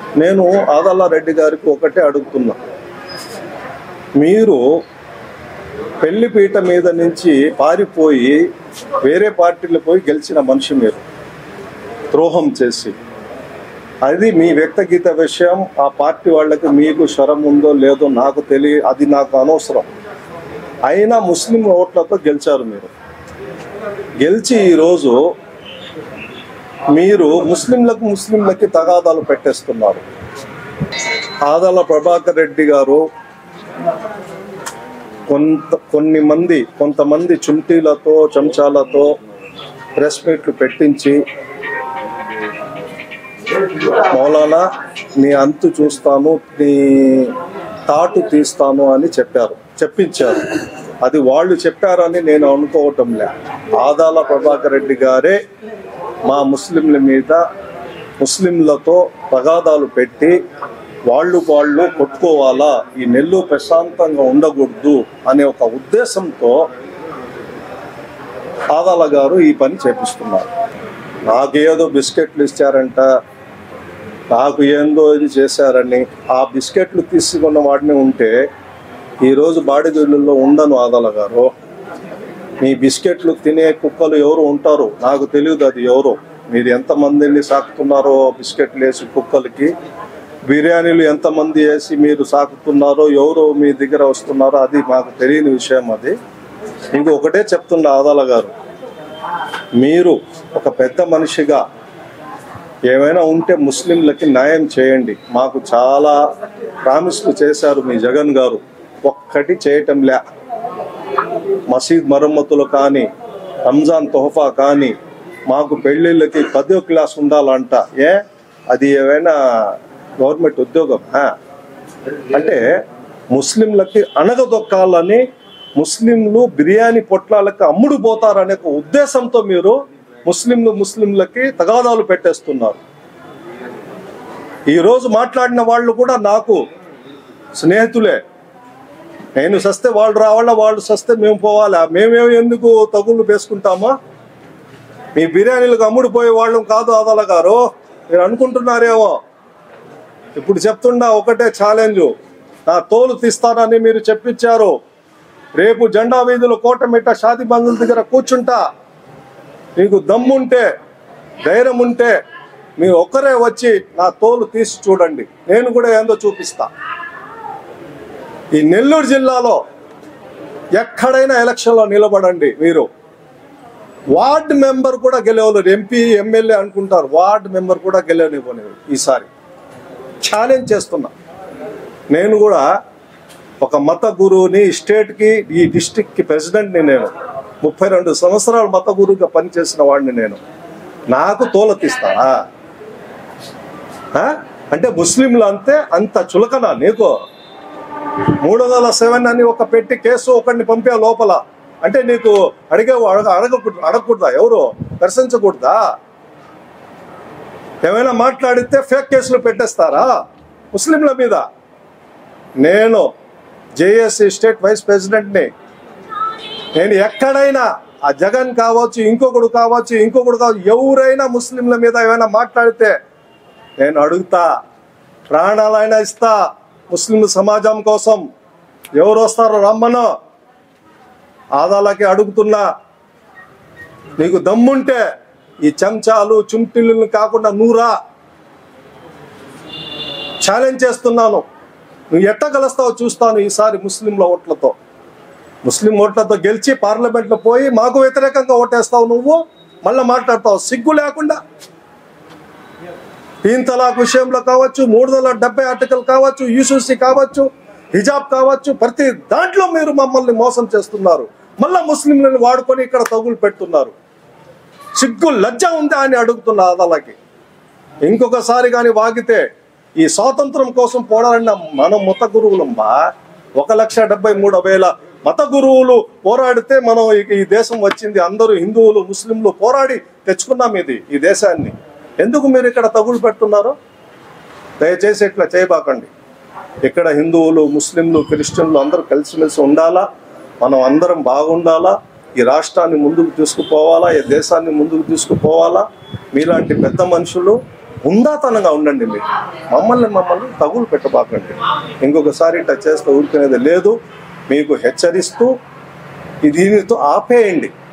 నేను ఆదల్లా రెడ్డి గారికి ఒకటే అడుగుతున్నా మీరు పెళ్లిపీట మీద నుంచి పారిపోయి వేరే పార్టీలు పోయి గెలిచిన మనిషి మీరు ద్రోహం చేసి అది మీ వ్యక్తిగత విషయం ఆ పార్టీ వాళ్ళకి మీకు స్వరం ఉందో లేదో నాకు తెలియ అది నాకు అనవసరం అయినా ముస్లిం ఓట్లతో గెలిచారు మీరు గెలిచి ఈరోజు మీరు ముస్లింలకు ముస్లింలకి తగాదాలు పెట్టేస్తున్నారు ఆదాల ప్రభాకర్ రెడ్డి గారు కొంత కొన్ని మంది కొంతమంది చుంటీలతో చెంచాలతో ప్రెస్ మీట్లు పెట్టించి మౌలానా నీ అంతు చూస్తాను నీ తాటు తీస్తాను అని చెప్పారు చెప్పించారు అది వాళ్ళు చెప్పారని నేను అనుకోవటం లే ఆదాల ప్రభాకర్ రెడ్డి గారే మా ముస్లింల మీద ముస్లింలతో తగాదాలు పెట్టి వాళ్ళు వాళ్ళు కొట్టుకోవాలా ఈ నెల్లు ప్రశాంతంగా ఉండకూడదు అనే ఒక ఉద్దేశంతో ఆదాల గారు ఈ పని చేపిస్తున్నారు నాకేదో బిస్కెట్లు ఇచ్చారంట నాకు ఏందో ఇది చేశారని ఆ బిస్కెట్లు తీసుకున్న వాడిని ఉంటే ఈరోజు బాడిగిళ్ళల్లో ఉండను ఆదాల గారు మీ బిస్కెట్లు తినే కుక్కలు ఎవరు ఉంటారు నాకు తెలియదు అది ఎవరు మీరు ఎంతమందిని సాకుతున్నారో బిస్కెట్లు వేసి కుక్కలకి బిర్యానీలు ఎంతమంది వేసి మీరు సాకుతున్నారో ఎవరు మీ దగ్గర వస్తున్నారో అది మాకు తెలియని విషయం అది ఇంకొకటే చెప్తున్నా ఆదాల గారు మీరు ఒక పెద్ద మనిషిగా ఏమైనా ఉంటే ముస్లింలకి న్యాయం చేయండి మాకు చాలా ప్రామిస్లు చేశారు మీ జగన్ గారు ఒక్కటి చేయటం లే మసీద్ మరమ్మతులు కానీ రంజాన్ తోహఫా కానీ మాకు పెళ్ళిళ్ళకి పదో క్లాస్ ఉండాలంట ఏ అది ఏమైనా గవర్నమెంట్ ఉద్యోగం ఆ? అంటే ముస్లింలకి అణగదొక్కాలని ముస్లింలు బిర్యానీ పొట్లాలకి అమ్ముడు పోతారనే ఒక ఉద్దేశంతో మీరు ముస్లింలు ముస్లింలకి తగాదాలు పెట్టేస్తున్నారు ఈరోజు మాట్లాడిన వాళ్ళు కూడా నాకు స్నేహితులే నేను సస్తే వాళ్ళు రావాలా వాళ్ళు సస్తే మేము పోవాలా మేమేమి ఎందుకు తగుళ్ళు వేసుకుంటామా మీ బిర్యానీలకు అమ్ముడు పోయే వాళ్ళం కాదు ఆదాల గారు మీరు అనుకుంటున్నారేమో ఇప్పుడు చెప్తున్నా ఒకటే ఛాలెంజ్ నా తోలు తీస్తానని మీరు చెప్పించారు రేపు జెండా వీధులు కోటమిట్ట షాది బంధుల దగ్గర కూర్చుంటా మీకు దమ్ముంటే ధైర్యం ఉంటే మీరు ఒక్కరే వచ్చి నా తోలు తీసి చూడండి నేను కూడా ఏందో చూపిస్తా ఈ నెల్లూరు జిల్లాలో ఎక్కడైనా ఎలక్షన్లో నిలబడండి మీరు వార్డ్ మెంబర్ కూడా గెలవలేరు ఎంపీ ఎమ్మెల్యే అనుకుంటారు వార్డ్ మెంబర్ కూడా గెలవనివ్వలేదు ఈసారి ఛాలెంజ్ చేస్తున్నా నేను కూడా ఒక మత గురువుని స్టేట్కి ఈ డిస్టిక్కి ప్రెసిడెంట్ని నేను ముప్పై రెండు సంవత్సరాలు మత గురువుగా పనిచేసిన వాడిని నేను నాకు తోల తీస్తానా ఆ? అంటే ముస్లింలు అంతే అంత చులకన నీకు మూడు వందల సెవెన్ అని ఒక పెట్టి కేసు ఒకరిని పంపే లోపల అంటే నీకు అడిగే అడగ అడగకూడదు అడగకూడదా ఎవరు దర్శించకూడదా ఏమైనా మాట్లాడితే ఫేక్ కేసులు పెట్టేస్తారా ముస్లింల మీద నేను జేఎస్సీ స్టేట్ వైస్ ప్రెసిడెంట్ని నేను ఎక్కడైనా ఆ జగన్ కావచ్చు ఇంకొకడు కావచ్చు ఇంకొకడు కావచ్చు ఎవరైనా ముస్లింల మీద ఏమైనా మాట్లాడితే నేను అడుగుతా ప్రాణాలైనా ఇస్తా ముస్లిం సమాజం కోసం ఎవరు వస్తారో రమ్మను ఆదాలకి అడుగుతున్నా నీకు దమ్ముంటే ఈ చెంచాలు చుంటిల్ని కాకుండా నూరా ఛాలెంజ్ చేస్తున్నాను నువ్వు ఎట్ట కలుస్తావో చూస్తాను ఈసారి ముస్లింల ఓట్లతో ముస్లిం ఓట్లతో గెలిచి పార్లమెంట్లో పోయి మాకు వ్యతిరేకంగా ఓటేస్తావు నువ్వు మళ్ళీ మాట్లాడతావు సిగ్గు లేకుండా తీన్ తలాక్ విషయంలో కావచ్చు మూడు వందల డెబ్బై ఆర్టికల్ కావచ్చు యూసీసీ కావచ్చు హిజాబ్ కావచ్చు ప్రతి దాంట్లో మీరు మమ్మల్ని మోసం చేస్తున్నారు మళ్ళా ముస్లింలను వాడుకొని ఇక్కడ తగులు పెడుతున్నారు సిగ్గు లజ్జ ఉందా అని అడుగుతున్నా అదాలకి ఇంకొకసారి కానీ వాగితే ఈ స్వాతంత్రం కోసం పోరాడిన మనం మత గురువులమ్మా ఒక లక్ష డెబ్బై మూడు వేల మత గురువులు పోరాడితే మనం ఈ- ఈ దేశం వచ్చింది అందరూ హిందువులు ముస్లింలు పోరాడి తెచ్చుకున్నాం ఇది ఈ దేశాన్ని ఎందుకు మీరు ఇక్కడ తగులు పెడుతున్నారు దయచేసి ఇట్లా చేయబాకండి ఇక్కడ హిందువులు ముస్లింలు క్రిస్టియన్లు అందరూ కలిసిమెలిసి ఉండాలా మనం అందరం బాగుండాలా ఈ రాష్ట్రాన్ని ముందుకు తీసుకుపోవాలా ఈ దేశాన్ని ముందుకు తీసుకుపోవాలా మీలాంటి పెద్ద మనుషులు ఉందాతనంగా ఉండండి మీరు మమ్మల్ని మమ్మల్ని తగులు పెట్టబాకండి ఇంకొకసారి టచ్ చేస్తే ఊరుకునేది లేదు మీకు హెచ్చరిస్తూ ఈ దీనితో ఆపేయండి